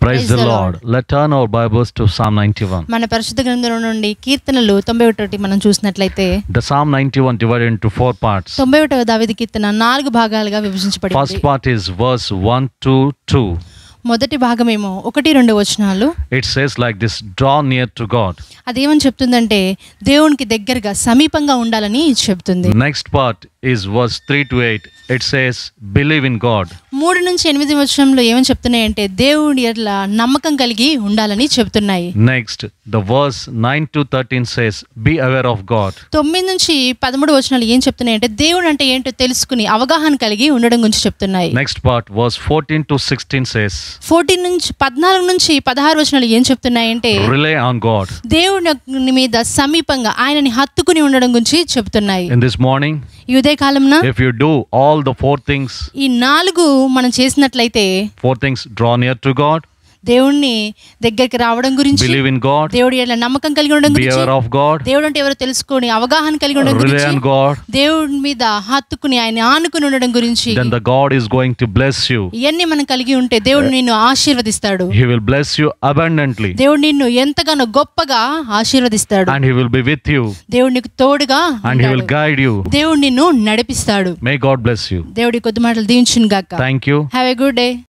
Praise the Lord. Let's turn our Bibles to Psalm 91. మన పరిశుద్ధ గ్రంథంలో నుండి కీర్తనలు తొంభై ఒకటి మనం చూసినట్లయితే The Psalm 91 divided into four parts. తొంభై ఒకటవ దావిది కీర్తన నాలుగు భాగాలుగా విభజించబడింది First part is verse 1 to 2. మొదటి భాగమేమో ఒకటి రెండు వచనాలు It says like this Draw near to God. అదేమని చెప్తుందంటే దేవునికి దగ్గరగా సమీపంగా ఉండాలని చెప్తుంది Next part is verse 3 to 8. It says Believe in God. మూడు నుంచి ఎనిమిది వచనంలో ఏమని చెప్తున్నాయంటే దేవుడి ఎట్ల నమ్మకం కలిగి ఉండాలని చెప్తున్నాయి Next, the verse 9 to 13 says Be aware of God. తొమ్మిది నుంచి పదమూడు వచనాలు ఏం చెప్తున్నాయంటే దేవుడు అంటే ఏంటో తెలుసుకుని అవగాహన కలిగి ఉండడం గురించి చెప్తున్నాయి Next part, verse 14 to 16 says fourteen నుంచి పద్నాలుగు నుంచి పదహారు వచనాలు ఏం చెప్తున్నాయంటే Rely on God. దేవుని మీద సమీపంగా ఆయనని హత్తుకుని ఉండడం గురించి చెప్తున్నాయి In this morning, ఈ ఉదయకాలంన if you do all the four things, ఈ నాలుగు మనం చేసినట్లయితే four things draw near to God, దేవుణ్ణి దగ్గరికి రావడం గురించి believe in God, దేవుడి ఎట్లా నమ్మకం కలిగి ఉండడం be గురించి aware of God, దేవుడు అంటే ఎవరో తెలుసుకొని అవగాహన కలిగి ఉండడం rely గురించి on God, దేవుడి మీద హత్తుకుని ఆయన ఆనుకుని ఉండడం గురించి then the God is going to bless you. ఇవన్నీ మనం కలిగి ఉంటే దేవుడు నిన్ను ఆశీర్వదిస్తాడు He will bless you abundantly దేవుడు నిన్ను ఎంతగానో గొప్పగా ఆశీర్వదిస్తాడు and He will be with you దేవుడు నీకు తోడుగా and He will ఉంటాడు. guide you. దేవుడు నిన్ను నడిపిస్తాడు May God bless you. దేవుడి కొద్ది మాటలు దీవించును గాక Thank you. Have a good day